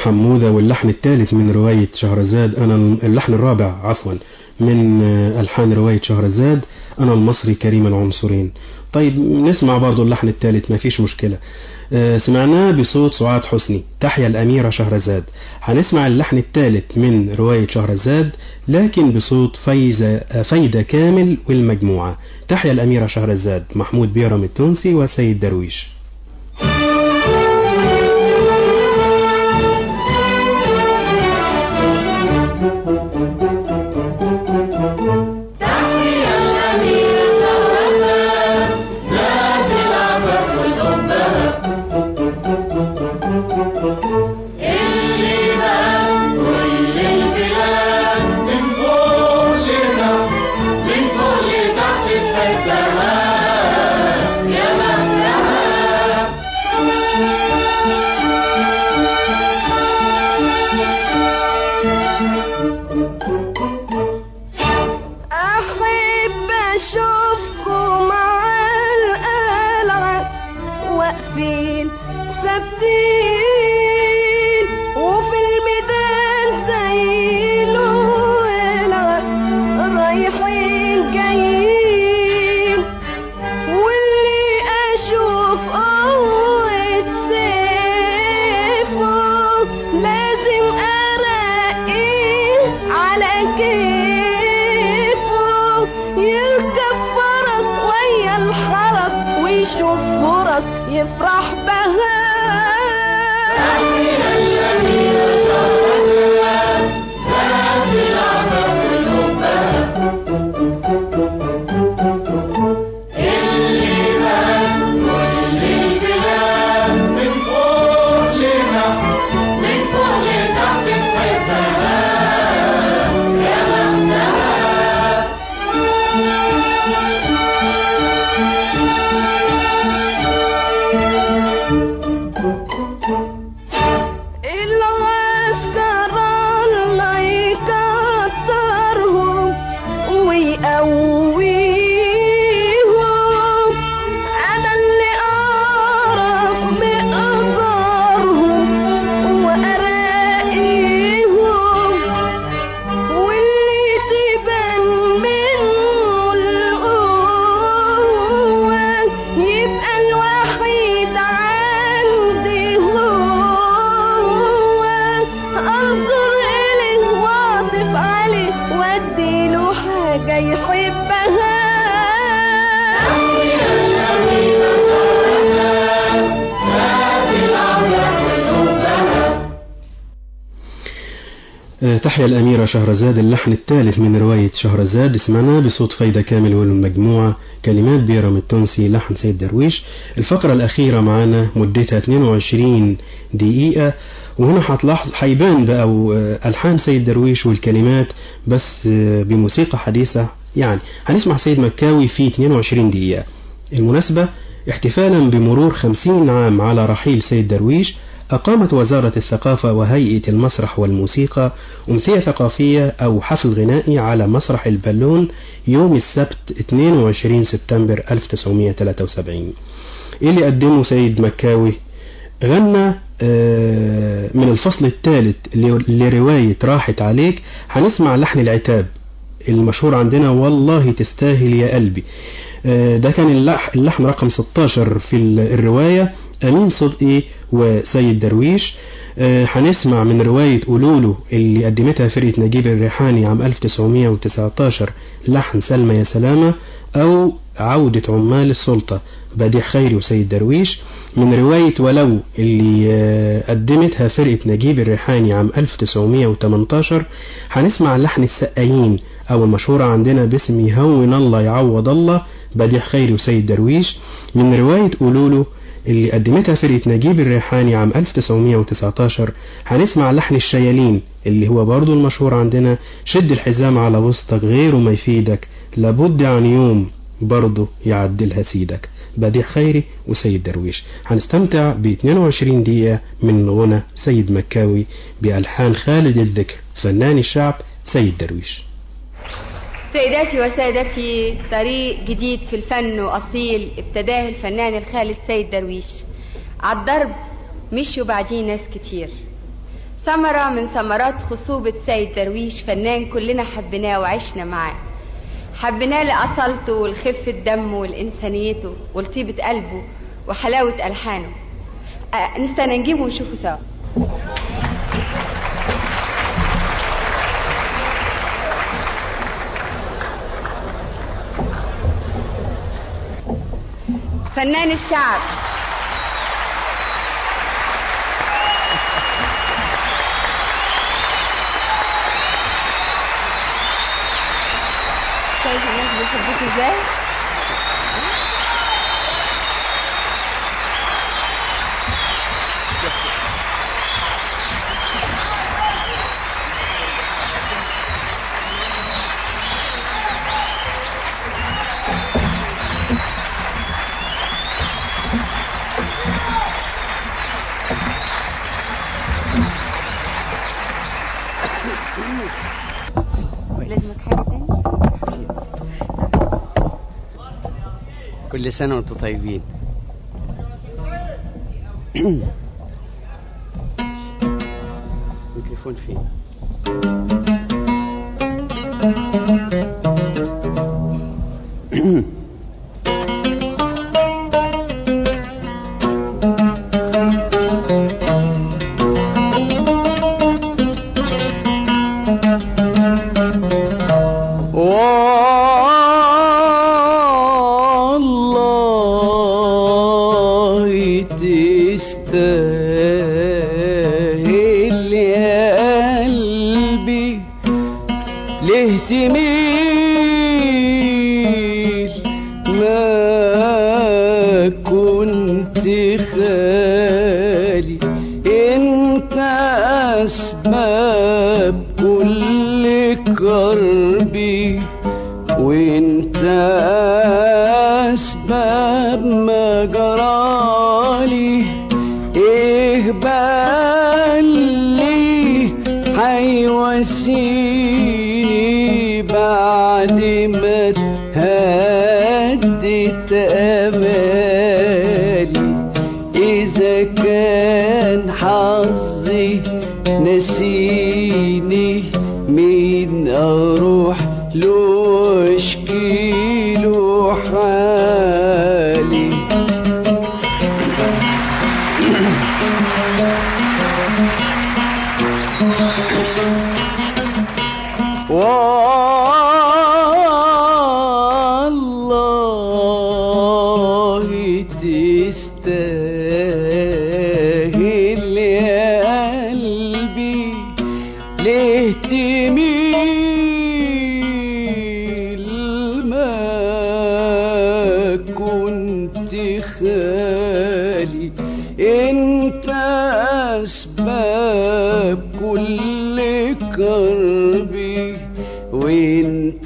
حمودة واللحن الثالث من رواية شهرزاد أنا اللحن الرابع عفوا من آه، ألحان رواية شهرزاد أنا المصري كريم العنصرين طيب نسمع برضو اللحن الثالث ما فيش مشكلة آه، سمعناه بصوت سعاد حسني تحيا الأميرة شهرزاد هنسمع اللحن الثالث من رواية شهرزاد لكن بصوت فايزة آه، فايدة كامل والمجموعة تحيا الأميرة شهرزاد محمود بيرم التونسي وسيد درويش أحب أشوفكم على القلعة واقفين ثابتين وفي الميدان زي الولع رايحين جايين واللي أشوف قوة سيفه لازم أراقيه على كيفه يركب فرس ويا الحرس ويشوف فرص يفرح بها العسكر الله يكترهم ويقويهم أنا اللي أعرف مقدارهم وأراقيهم واللي تبان منه القوة يبقى الوحيد عندي هو انظر إليه واعطف عليه واديله حاجة يحبها آه، تحيا الأميرة شهرزاد اللحن الثالث من رواية شهرزاد اسمعنا بصوت فايدة كامل والمجموعة كلمات بيرم التونسي لحن سيد درويش الفقرة الأخيرة معانا مدتها 22 دقيقة وهنا هتلاحظ هيبان بقى آه، ألحان سيد درويش والكلمات بس آه، بموسيقى حديثة يعني هنسمع سيد مكاوي في 22 دقيقة المناسبة احتفالا بمرور 50 عام على رحيل سيد درويش أقامت وزارة الثقافة وهيئة المسرح والموسيقى أمسية ثقافية أو حفل غنائي على مسرح البالون يوم السبت 22 سبتمبر 1973 إيه اللي قدمه سيد مكاوي غنى آه، من الفصل الثالث ل- لرواية راحت عليك هنسمع لحن العتاب المشهور عندنا والله تستاهل يا قلبي آه، ده كان اللح- اللحن رقم 16 في ال- الرواية أمين صدقي وسيد درويش آه، هنسمع من رواية قولولو اللي قدمتها فرقة نجيب الريحاني عام 1919 لحن سلمى يا سلامة أو عودة عمال السلطة بديع خيري وسيد درويش من رواية ولو اللي آه، قدمتها فرقة نجيب الريحاني عام 1918 هنسمع لحن السقايين أو المشهورة عندنا باسم يهون الله يعوض الله بديع خيري وسيد درويش من رواية قولولو اللي قدمتها فرقة نجيب الريحاني عام 1919 هنسمع لحن الشيالين اللي هو برضو المشهور عندنا شد الحزام على وسطك غيره ما يفيدك لابد عن يوم برضه يعدلها سيدك بديع خيري وسيد درويش هنستمتع ب 22 دقيقة من غنى سيد مكاوي بألحان خالد الذكر فنان الشعب سيد درويش سيداتي وسادتي طريق جديد في الفن وأصيل ابتداه الفنان الخالد سيد درويش على الضرب مشوا بعديه ناس كتير ثمرة من ثمرات خصوبة سيد درويش فنان كلنا حبيناه وعشنا معاه حبيناه لأصالته ولخفة دمه ولإنسانيته ولطيبة قلبه وحلاوة ألحانه أه نستنى نجيبه ونشوفه سوا فنان الشعب شايف الناس بيحبوك ازاي لازمك حاجة تاني كل سنة وانتم طيبين الميكروفون فين والله تستاهل يا قلبي ليه تميل ما كنت خالي انت اسباب كل كربي وانت اسباب ما جرالي ايه بالي حيواسيني بعد ما اتهدت امالي اذا كان حظي نسيني مين اروح له اشكي له حالي والله تستاهل يا قلبي ليه تميل ما كنت خالي انت اسباب كل كربي وانت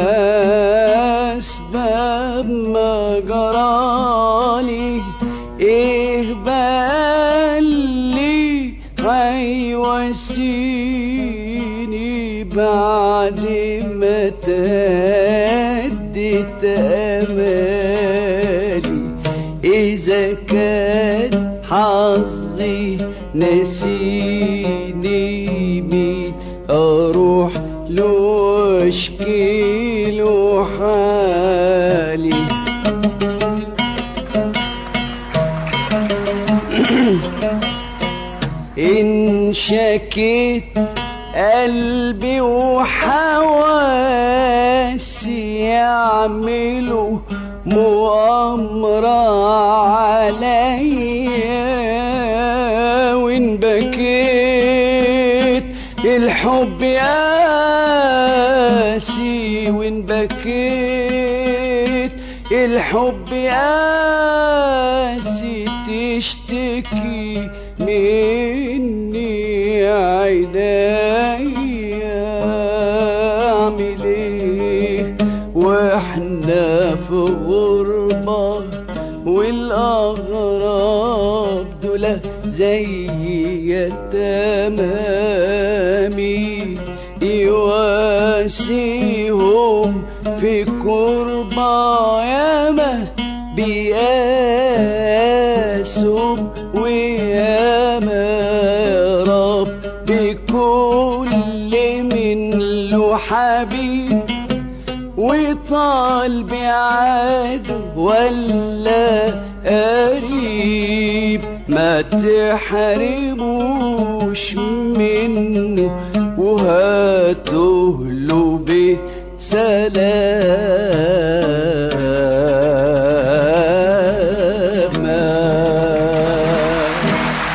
اسباب ما جرالي ايه بالي هيواسيني بعد ما تهدت امالي اذا كان حظي نسيني مين اروح له اشكي له حالي إن شكيت قلبي وحواسي يعملوا مؤامرة عليا وإن بكيت الحب ياسي وإن بكيت الحب ياسي تشتكي مني عينيا اعمل ايه واحنا في غربة والاغراب دول زي يتمامي يواسيهم في كربة ياما بياسهم وياما يا رب له حبيب وطال بعاده ولا قريب ما تحرموش منه وهاته له بسلامة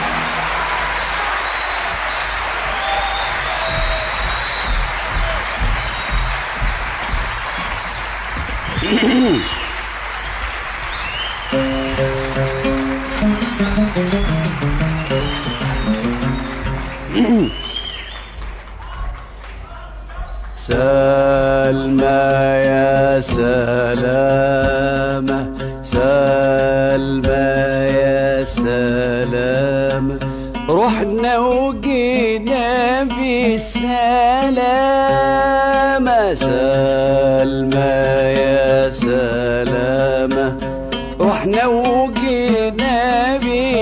سلمى يا سلامة سلمى يا سلامة رحنا وجينا بالسلامة سلمى يا سلامة رحنا وجينا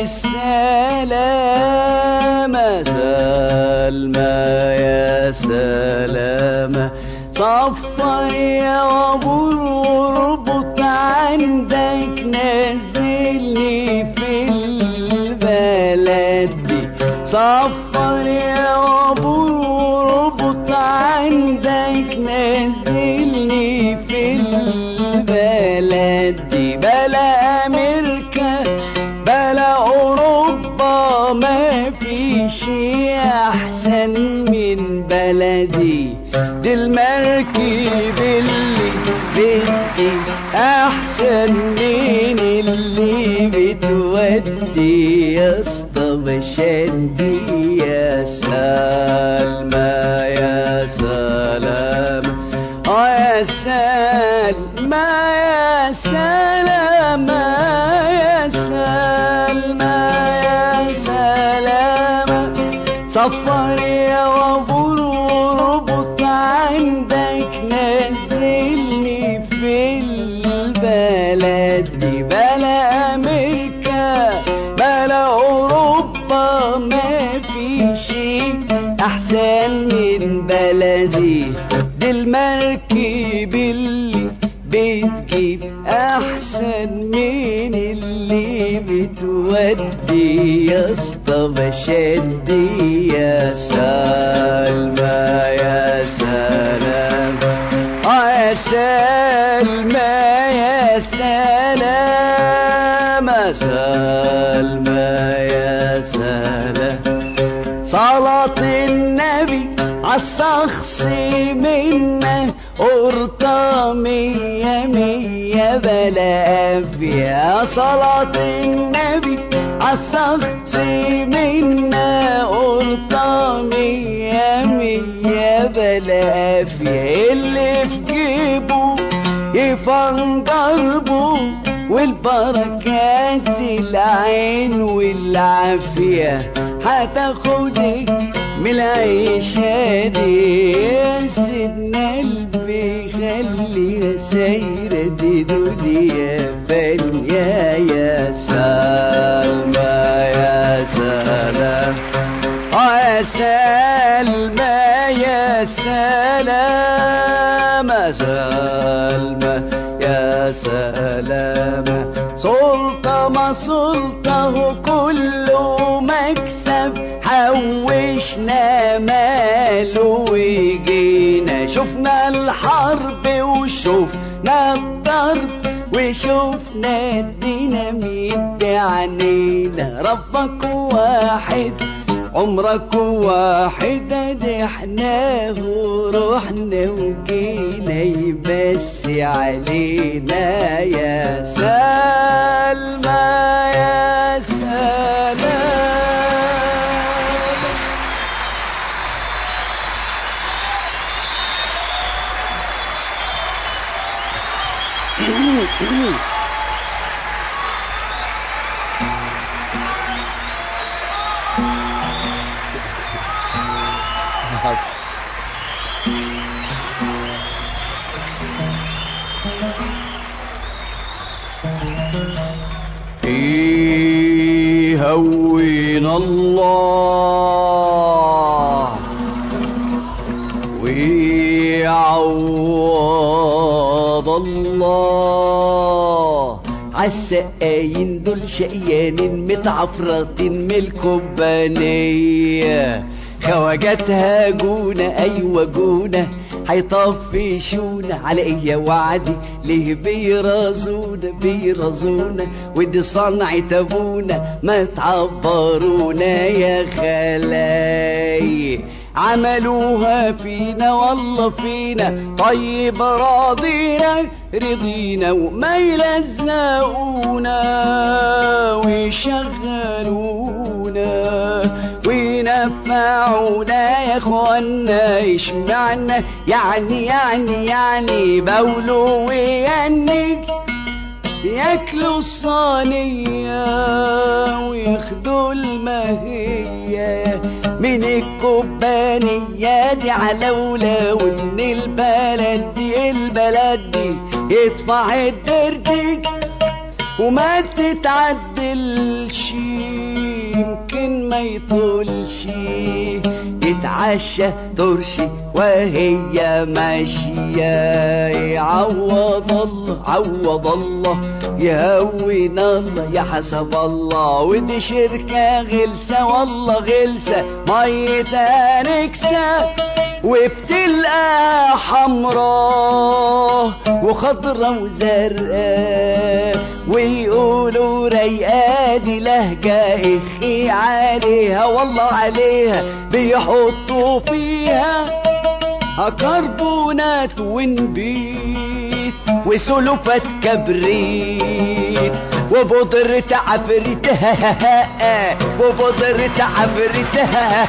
بالسلامة سلمى يا سلامة صفر يا عبور واربط عندك نزلني في البلد دي صفر يا عبور واربط عندك نزلني في البلد دي بلا امريكا بلا اوروبا ما في شي احسن من بلدي دي المركب اللي بدي احسن من اللي بتودي يا اسطى بشدي يا سلمى يا سلام اه يا سلمى يا سلامة يا سلمى يا سلامة صفر يا وابور وربط عندك نزلني في البلد دي بلا امريكا بلا اوروبا ما في شيء احسن من بلدي دي المركب اللي بتجيب احسن من اللي بتودي يا اسطى بشدي يا سلمى يا سلام اه يا سلمى يا سلام سلمى يا سلام صلاة النبي عالشخص منا قرطة مية مية بلا أفيا صلاة النبي عالشخص منا قرطة مية مية بلا أفيا اللي في جيبه يفن ضربه والبركات العين والعافية هتاخدك من العيشة دي يا سيدنا قلبي خليها سايرة دي دنيا فانية يا سلمى يا سلام اه يا سلمى يا سلام سلمى يا سلامة سلطة ما سلطة كله مكسب حوشنا مال وجينا شفنا الحرب وشفنا الضرب وشفنا الديناميت بعنينا ربك واحد عمرك واحد ادي احنا ورحنا وجينا يمسي علينا يا سلمى يا سلام يهون الله يعوض الله عالسقايين دول شقيانين متعفرطين من الكوبانية خواجاتها جونة أيوة جونة هيطفشونا على ايه يا وعدي ليه بيرازونا بيرازونا ودي صنعة ابونا ما تعبرونا يا خلاي عملوها فينا والله فينا طيب راضينا رضينا وما يلزقونا ويشغلونا وينفعونا يا اخوانا اشمعنا يعني يعني يعني بولوا وينك ياكلوا الصينية وياخدوا المهية من الكوبانية دي على ولو ان البلد دي البلد دي يدفع الدردك وما تتعدلش يمكن ما يطولش يتعشى ترشي وهي ماشية يعوض الله عوض الله يهون الله يا حسب الله ودي شركة غلسة والله غلسة ميتها نكسة وبتلقى حمراء وخضرة وزرقاء ويقولوا ريقادي لهجة اخي عليها والله عليها بيحطوا فيها كربونات ونبيت وسلفة كبريت وبودرة عفريت وبودرة عفريت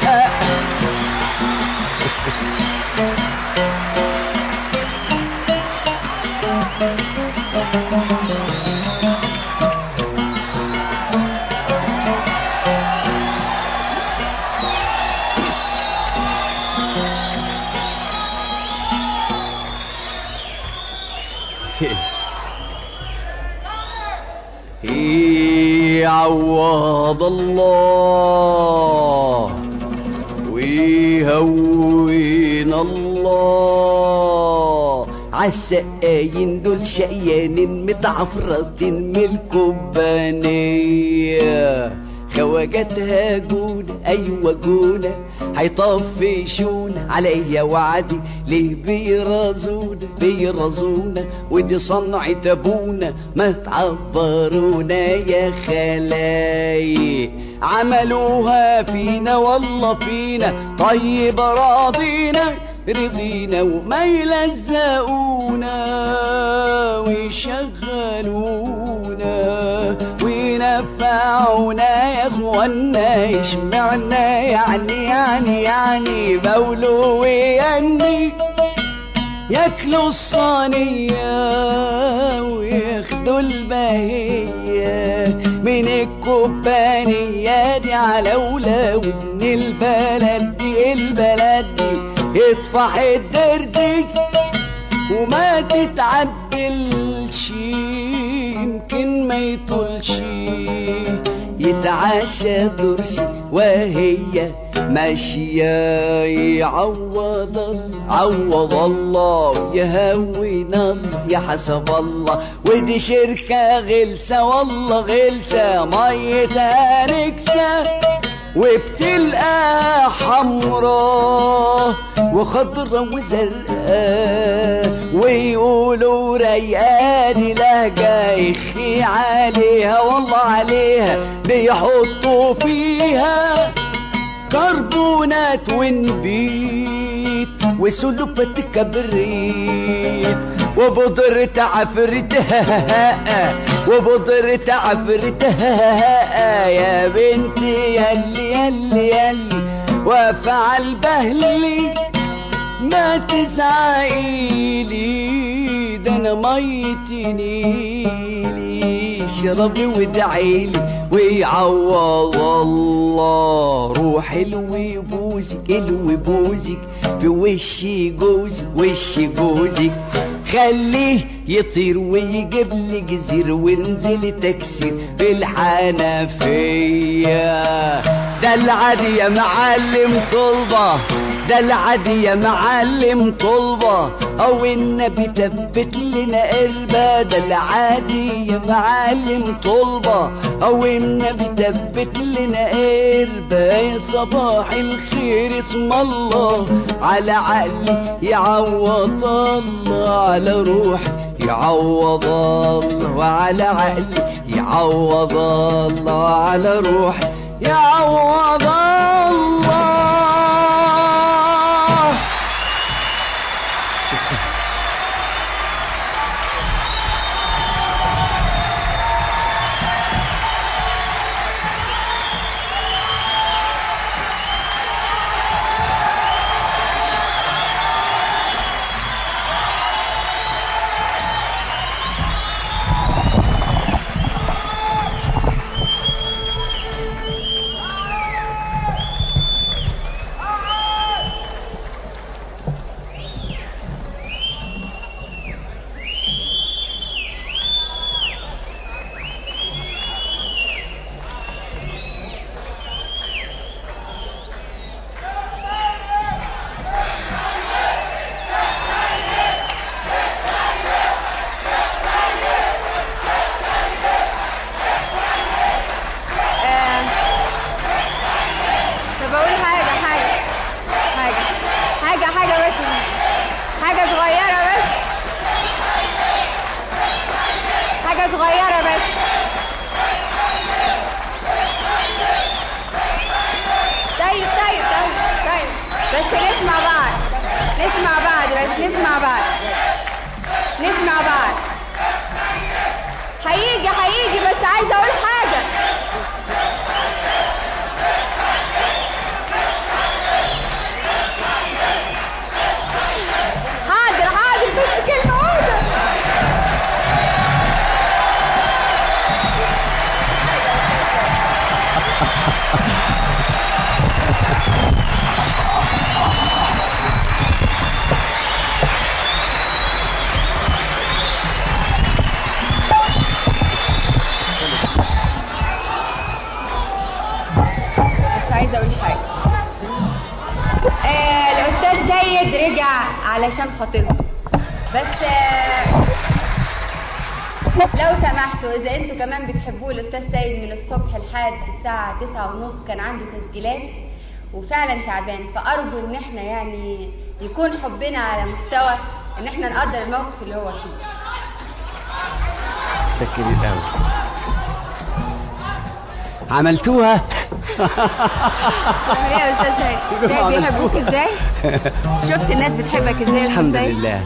يعوض الله ويهون الله عالسقايين دول شقيانين متعفرطين من الكوبانية خواجاتها جونة أيوة جونة هيطفشونا على ايه يا وعدي ليه بيرازونا بيرازونا ودي صنعة ابونا ما تعبرونا يا خلاي عملوها فينا والله فينا طيب راضينا رضينا وما يلزقونا ويشغلونا وينفعونا يا اخوانا اشمعنا يعني يعني يعني بولوا ويني ياكلوا الصينية وياخدوا البهية من الكوبانية دي على ولو ابن البلد دي البلد دي يطفح الدردك وما تتعدلش يمكن ما يطولش يتعشى درسي وهي ماشية يعوض الله عوض الله يهون الله يا حسب الله ودي شركة غلسة والله غلسة ميتها نكسة وبتلقى حمراء وخضرة وزرقاء ويقولوا ريقاني لهجة اخي عليها والله عليها بيحطوا فيها كربونات ونبيت وسلفة كبريت وبودرة عفريت وبودرة عفريت يا بنتي يلي يلي يلي وافعل بهلي ما تزعقيلي ده انا ميتي نيلي اشربي وادعيلي ويعوض الله روح الوي بوزك الوي بوزك في وشي جوز وشي جوزك خليه يطير ويجيب لي جزير وانزل تكسير في الحنفية ده العادي يا معلم طلبة ده العادي يا معلم طلبة او النبي تبت لنا قلبة ده العادي يا معلم طلبة او النبي تبت لنا قلبة يا صباح الخير اسم الله على عقلي يعوض الله على روحي يعوض الله وعلى عقلي يعوض الله على روحي يعوض الله آه، طب اقول حاجة حاجة حاجة حاجة حاجة بس حاجة صغيرة بس حاجة صغيرة بس طيب طيب طيب طيب بس نسمع بعض نسمع بعض بس نسمع بعض نسمع بعض هيجي هيجي بس عايزة اقول حاجة حاضر حاضر بس كلمة واحدة بس عايزة اقول حاجة آه الاستاذ سيد رجع علشان خاطركم بس آه لو سمحتوا اذا انتوا كمان بتحبوه الاستاذ سيد من الصبح لحد الساعة تسعة ونص كان عنده تسجيلات وفعلا تعبان فارجو ان احنا يعني يكون حبنا على مستوى ان احنا نقدر الموقف اللي هو فيه شكرا قوي عملتوها عامل ايه يا استاذ سيد شايف بيحبوك ازاي شفت الناس بتحبك ازاي يا أستاذ الحمد سيد؟ لله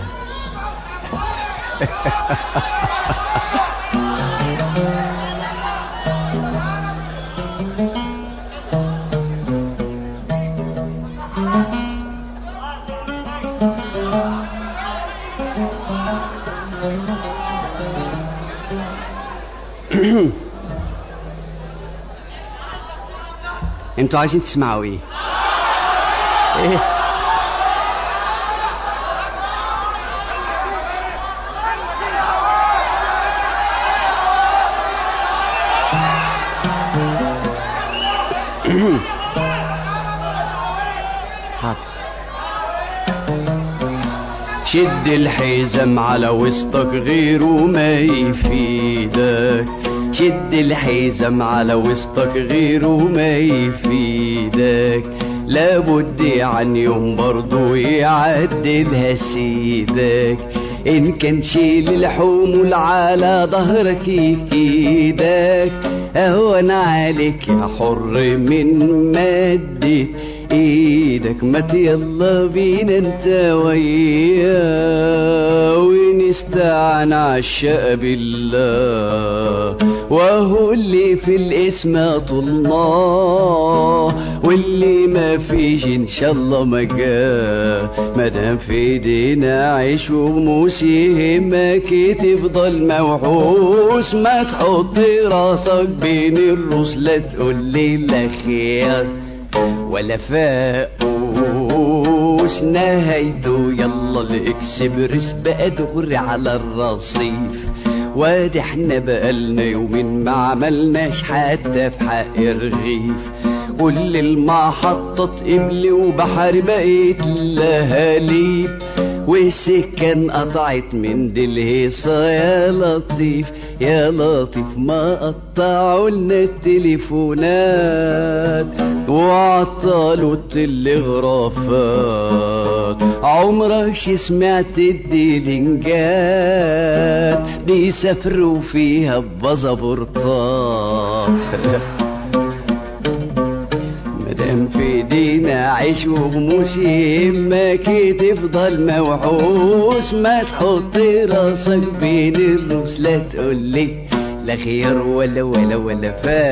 انتوا عايزين تسمعوا ايه؟ ايه؟ حاضر شد الحزام على وسطك غيره ما يفيدك شد الحزام على وسطك غيره ما يفيدك لابد عن يوم برضو يعدلها سيدك ان كان شيل الحمول على ظهرك يفيدك اهون عليك يا حر من مادة ايدك مات يلا بينا انت وياه ونستعن عالشاء بالله وهو اللي في الاسم طلناه واللي ما فيش ان شاء الله ما جاه مادام في ايدينا عيش وغموس يهمك تفضل موحوس ما تحط راسك بين الروس لا تقول لي لا خير ولا فاقوس نهايته يلا الاكسبرس بقى دغري على الرصيف وادي احنا بقالنا يومين ما عملناش حتى في حق الرغيف كل المحطة قبلي وبحر بقيت لهاليب والسكن قطعت من دي الهيصة يا لطيف يا لطيف ما قطعوا لنا التليفونات وعطلوا التلغرافات عمرك شي سمعت الديلنجات بيسافروا فيها ببازابورتات مادام في دينا عيش وغموس يهمك تفضل موحوس ما تحط راسك بين الروس لا تقولي لا خير ولا ولا ولا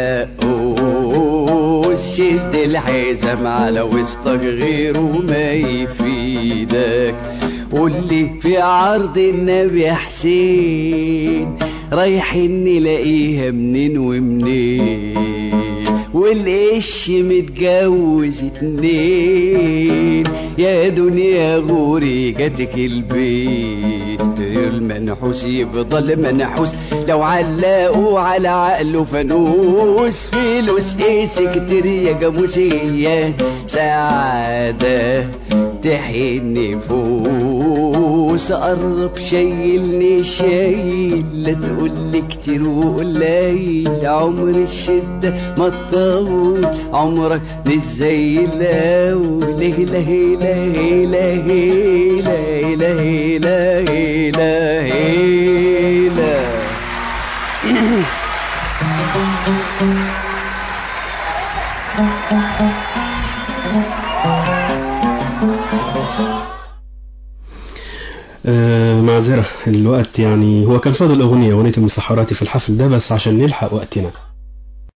فاقوس شد الحزام على وسطك غيره ما يفيدك قولي في عرض النبي حسين رايحين نلاقيها منين ومنين والقش متجوز اتنين يا دنيا غوري جاتك البيت المنحوس يفضل منحوس لو علقوا على عقله فانوس فلوس ايه كتير يا جاموسية سعادة تحيي النفوس قرب شايلني شايل لا تقول كتير وقليل عمر الشدة ما تطول عمرك مش زي الاول لا لا لا لا لا لا لا لا آه، معذرة الوقت يعني هو كان فاضل أغنية أغنية المسحراتي في الحفل ده بس عشان نلحق وقتنا